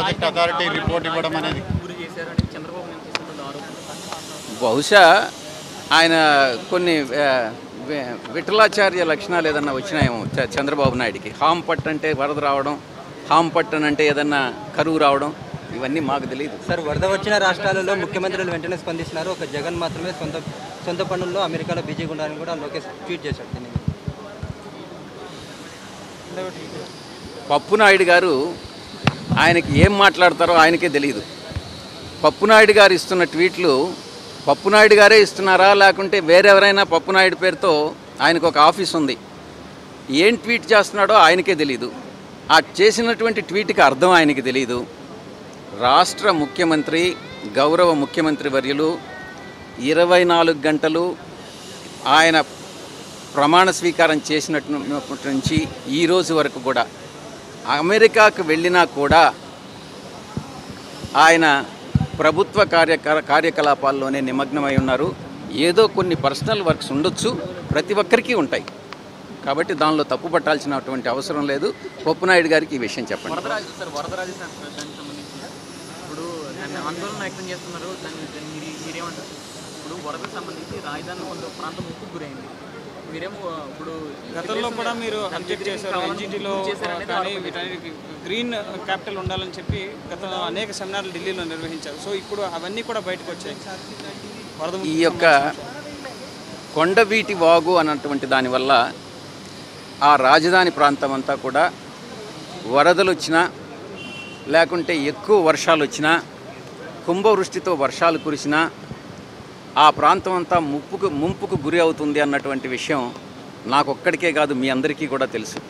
Project authority report ఇవ్వడం అనేది గురి చేశారని చంద్రబాబు నాయుడు చేసినటువంటి ఆరోపణ బహుశా ఆయన కొన్ని ఆ, వి- విఠలాచార్య లక్షణాలు ఏదన్నా వచ్చినాయేమో చ- చంద్రబాబు నాయుడికి హామ్ పట్ అంటే వరద రావడం హామ్ పట్టన్ అంటే ఏదన్నా కరువు రావడం ఇవన్నీ మాకు తెలియదు సార్ వరద వచ్చిన రాష్ట్రాలలో ముఖ్యమంత్రులు వెంటనే స్పందిస్తున్నారు ఒక జగన్ మాత్రమే సొంత సొంత పనుల్లో అమెరికాలో బిజీగా ఉండాలని కూడా లోకేష్ ట్వీట్ చేశాడు దీన్ని పప్పునాయుడు గారు ఆయనకి ఏం మాట్లాడతారో ఆయనకే తెలియదు పప్పునాయుడు గారు ఇస్తున్న ట్వీట్లు పప్పునాయుడు గారే ఇస్తున్నారా లేకుంటే వేరెవరైనా పప్పునాయుడు పేరుతో ఆయనకు ఒక ఆఫీస్ ఉంది ఏం ట్వీట్ చేస్తున్నాడో ఆయనకే తెలియదు ఆ చేసినటువంటి ట్వీట్కి అర్థం ఆయనకి తెలియదు రాష్ట్ర ముఖ్యమంత్రి గౌరవ ముఖ్యమంత్రి వర్యులు ఇరవై నాలుగు గంటలు ఆయన ప్రమాణ స్వీకారం చేసినప్పటి నుంచి ఈ రోజు వరకు కూడా అమెరికాకు వెళ్ళినా కూడా ఆయన ప్రభుత్వ కార్య కార్యకలాపాల్లోనే నిమగ్నమై ఉన్నారు ఏదో కొన్ని పర్సనల్ వర్క్స్ ఉండొచ్చు ప్రతి ఒక్కరికి ఉంటాయి కాబట్టి దానిలో తప్పు పట్టాల్సినటువంటి అవసరం లేదు పప్పునాయుడు గారికి ఈ విషయం చెప్పండి వరదరాజు సార్ వరదరాజు సార్ దానికి సంబంధించి ఇప్పుడు దాన్ని ఆందోళన వ్యక్తం చేస్తున్నారు దాన్ని దాన్ని మీరు మీరేమంటారు ఇప్పుడు వరదకు సంబంధించి రాజధాని కొంత ప్రాంతం ముప్పు గురైంది మీరేమో ఇప్పుడు గతంలో కూడా మీరు దాన్ని అబ్జెక్ట్ చేశారు కావాలని ఎన్జిటిలో ముప్పు చేశారనేది కానీ ఆరోపణ. వీటన్నిటికి గ్రీన్ క్యాపిటల్ ఉండాలని చెప్పి గతంలో అనేక సెమినార్లు ఢిల్లీలో నిర్వహించారు సో ఇప్పుడు అవన్నీ కూడా బయటకు వచ్చాయి వరద ఈ యొక్క కొండవీటి వాగు అన్నటువంటి దానివల్ల ఆ రాజధాని ప్రాంతం అంతా కూడా వరదలు వచ్చినా లేకుంటే ఎక్కువ వర్షాలు వచ్చినా కుంభవృష్టితో వర్షాలు కురిసినా ఆ ప్రాంతం అంతా ముప్పుకు ముంపుకు గురి అవుతుంది అన్నటువంటి విషయం నాకొక్కడికే కాదు మీ అందరికీ కూడా తెలుసు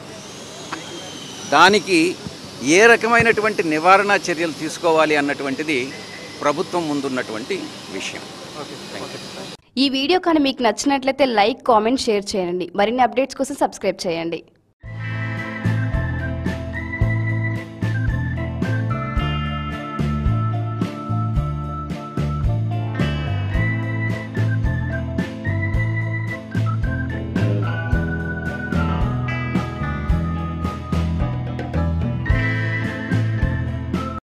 దానికి ఏ రకమైనటువంటి నివారణ చర్యలు తీసుకోవాలి అన్నటువంటిది ప్రభుత్వం ముందున్నటువంటి విషయం ఈ వీడియో కానీ మీకు నచ్చినట్లయితే లైక్ కామెంట్ షేర్ చేయండి మరిన్ని అప్డేట్స్ కోసం సబ్స్క్రైబ్ చేయండి